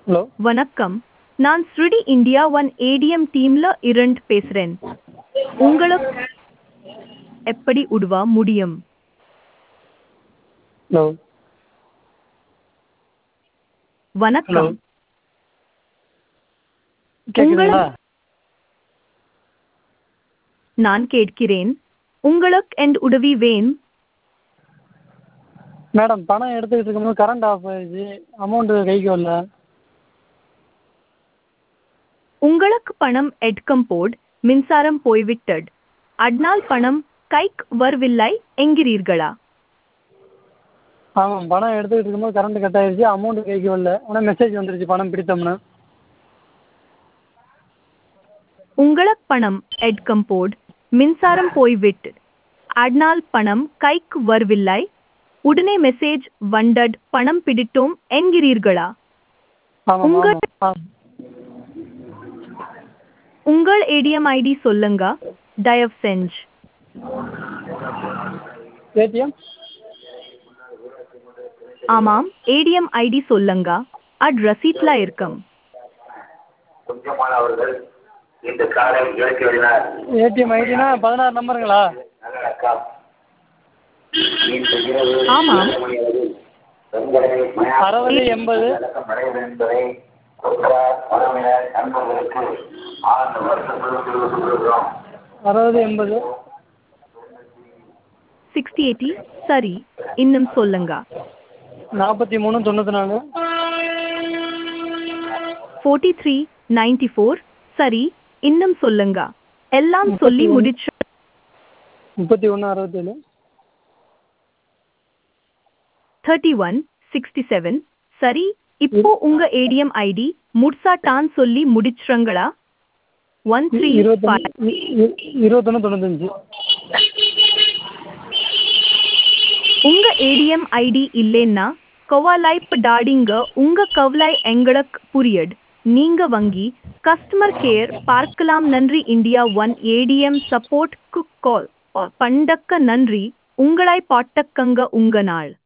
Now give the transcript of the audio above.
Hello வணக்கம் நான் ஸ்ருடி இந்தியா ஒன் ஏடிஎம் டீம்ல இருந்து பேசுறேன் உங்களுக்கு எப்படி உதவ முடியும் ஹலோ ஹலோ வணக்கம் கேட்குதுங்களா நான் கேட்கிறேன் உங்களுக்கு என் உதவி வேணும் மேடம் பணம் எடுத்துக்கிட்டு இருக்கும்போது கரண்ட் ஆஃப் ஆயிடுச்சு அமௌண்ட்டு கைக்கு வரல உங்களுக்கு பணம் எடுக்கும் போது மின்சாரம் போய்விட்டது அதனால் பணம் கைக்கு வரவில்லை என்கிறீர்களா ஆமாம் பணம் எடுத்துக்கிட்டு இருக்கும்போது கரண்ட் கட் ஆயிடுச்சு அமௌண்ட்டு கைக்கு வரல ஆனால் மெசேஜ் வந்துருச்சு பணம் பிடித்தம்னு உங்களுக்கு பணம் எடுக்கும் போது மின்சாரம் போய்விட்டது அதனால் பணம் கைக்கு வரவில்லை உடனே மெசேஜ் வந்தது பணம் பிடித்தோம் என்கிறீர்களா ஆமாம் உங்கள் ஆமாம் ஆ உங்கள் ஏடிஎம் ஐடி சொல்லுங்க தயவு செஞ்சு ஏடிஎம் ஆமாம் ஏடிஎம் ஐடி சொல்லுங்க அது ரசீட்ல இருக்கும் முக்கியமானவர்கள் இந்த காரை இறக்கியுள்ளார் ஏடிஎம் ஐடினா பதினாறு நம்பருங்களா நல்லடக்கம் இன்று இரவு ஆமாம். ஏழு மணி அளவில் பெண்களை மயான அறுபது எண்பது அடக்கம் அடைவது என்பதை உற்றார் உறவினர் நண்பர்களுக்கு ஆழ்ந்த வருத்தத்துடன் தெரிவித்துக் கொள்கிறோம் அறுபது எண்பது சிக்ஸ்டி எயிட்டி சரி இன்னும் சொல்லுங்க நாற்பத்தி மூணு தொண்ணூற்றி நாலு ஃபோர்ட்டி த்ரீ நைன்டி ஃபோர் சரி இன்னும் சொல்லுங்க எல்லாம் சொல்லி முடிச்சு முப்பத்தி ஒன்று அறுபத்தேழு தேர்ட்டி ஒன் சிக்ஸ்டி செவன் சரி இப்போ உங்க ஏடிஎம் ஐடி முட்சாட்டான் சொல்லி முடிச்சுறங்களா ஒன் த்ரீ இருபத்தொன்று இருபத்தொன்று தொண்ணூத்தஞ்சு உங்க ஏடிஎம் ஐடி இல்லைன்னா கவலைப் டாடிங்க உங்க கவலை எங்களுக்கு புரியட் நீங்க வங்கி கஸ்டமர் கேர் பார்க்கலாம் நன்றி India one ATM support call பண்டக்க நன்றி உங்களை பாட்டக்கங்க உங்க நாள்